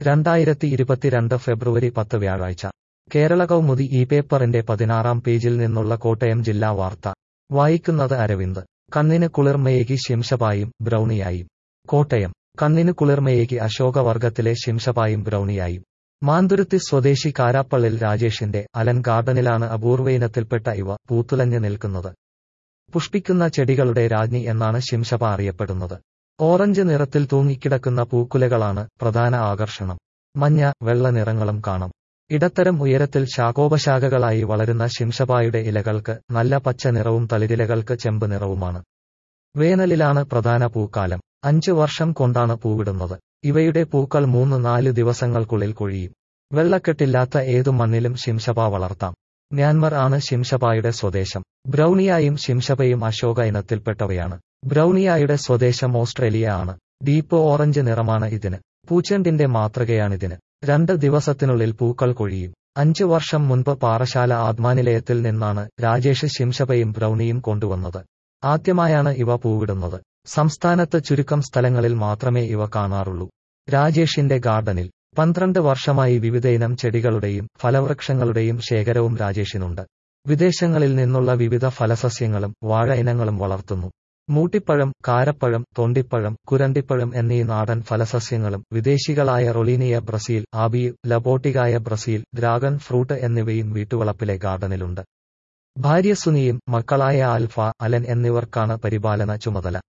രണ്ടായിരത്തി ഇരുപത്തിരണ്ട് ഫെബ്രുവരി പത്ത് വ്യാഴാഴ്ച കേരള കൗമുദി ഈ പേപ്പറിന്റെ പതിനാറാം പേജിൽ നിന്നുള്ള കോട്ടയം ജില്ലാ വാർത്ത വായിക്കുന്നത് അരവിന്ദ് കണ്ണിന് കുളിർമയേകി ശിംശപായും ബ്രൗണിയായും കോട്ടയം കണ്ണിന് കുളിർമയേകി അശോകവർഗത്തിലെ ശിംശപായും ബ്രൗണിയായും മാന്തുരുത്തി സ്വദേശി കാരാപ്പള്ളിൽ രാജേഷിന്റെ അലൻ ഗാർഡനിലാണ് അപൂർവയിനത്തിൽപ്പെട്ട ഇവ പൂത്തുലഞ്ഞ് നിൽക്കുന്നത് പുഷ്പിക്കുന്ന ചെടികളുടെ രാജ്ഞി എന്നാണ് ശിംശപ അറിയപ്പെടുന്നത് ഓറഞ്ച് നിറത്തിൽ തൂങ്ങിക്കിടക്കുന്ന പൂക്കുലകളാണ് പ്രധാന ആകർഷണം മഞ്ഞ വെള്ള നിറങ്ങളും കാണാം ഇടത്തരം ഉയരത്തിൽ ശാഖോപശാഖകളായി വളരുന്ന ശിംശപായുടെ ഇലകൾക്ക് നല്ല പച്ച നിറവും തളിരിലകൾക്ക് ചെമ്പ് നിറവുമാണ് വേനലിലാണ് പ്രധാന പൂക്കാലം അഞ്ചു വർഷം കൊണ്ടാണ് പൂവിടുന്നത് ഇവയുടെ പൂക്കൾ മൂന്ന് നാല് ദിവസങ്ങൾക്കുള്ളിൽ കൊഴിയും വെള്ളക്കെട്ടില്ലാത്ത ഏതു മണ്ണിലും ശിംശപ വളർത്താം മ്യാൻമർ ആണ് ശിംശപായുടെ സ്വദേശം ബ്രൗണിയായും ശിംശപയും അശോക ഇനത്തിൽപ്പെട്ടവയാണ് ബ്രൗണിയായുടെ സ്വദേശം ഓസ്ട്രേലിയ ആണ് ഡീപ്പ് ഓറഞ്ച് നിറമാണ് ഇതിന് പൂച്ചെണ്ടിന്റെ മാതൃകയാണിതിന് രണ്ട് ദിവസത്തിനുള്ളിൽ പൂക്കൾ കൊഴിയും അഞ്ചു വർഷം മുൻപ് പാറശാല ആത്മാനിലയത്തിൽ നിന്നാണ് രാജേഷ് ശിംശപയും ബ്രൗണിയും കൊണ്ടുവന്നത് ആദ്യമായാണ് ഇവ പൂവിടുന്നത് സംസ്ഥാനത്ത് ചുരുക്കം സ്ഥലങ്ങളിൽ മാത്രമേ ഇവ കാണാറുള്ളൂ രാജേഷിന്റെ ഗാർഡനിൽ പന്ത്രണ്ട് വർഷമായി വിവിധയിനം ചെടികളുടെയും ഫലവൃക്ഷങ്ങളുടെയും ശേഖരവും രാജേഷിനുണ്ട് വിദേശങ്ങളിൽ നിന്നുള്ള വിവിധ ഫലസസ്യങ്ങളും വാഴ ഇനങ്ങളും വളർത്തുന്നു മൂട്ടിപ്പഴം കാരപ്പഴം തൊണ്ടിപ്പഴം കുരണ്ടിപ്പഴം എന്നീ നാടൻ ഫലസസ്യങ്ങളും വിദേശികളായ റൊളീനിയ ബ്രസീൽ ആബിയു ലബോട്ടികായ ബ്രസീൽ ഡ്രാഗൺ ഫ്രൂട്ട് എന്നിവയും വീട്ടുവളപ്പിലെ ഗാർഡനിലുണ്ട് ഭാര്യ സുനിയും മക്കളായ ആൽഫ അലൻ എന്നിവർക്കാണ് പരിപാലന ചുമതല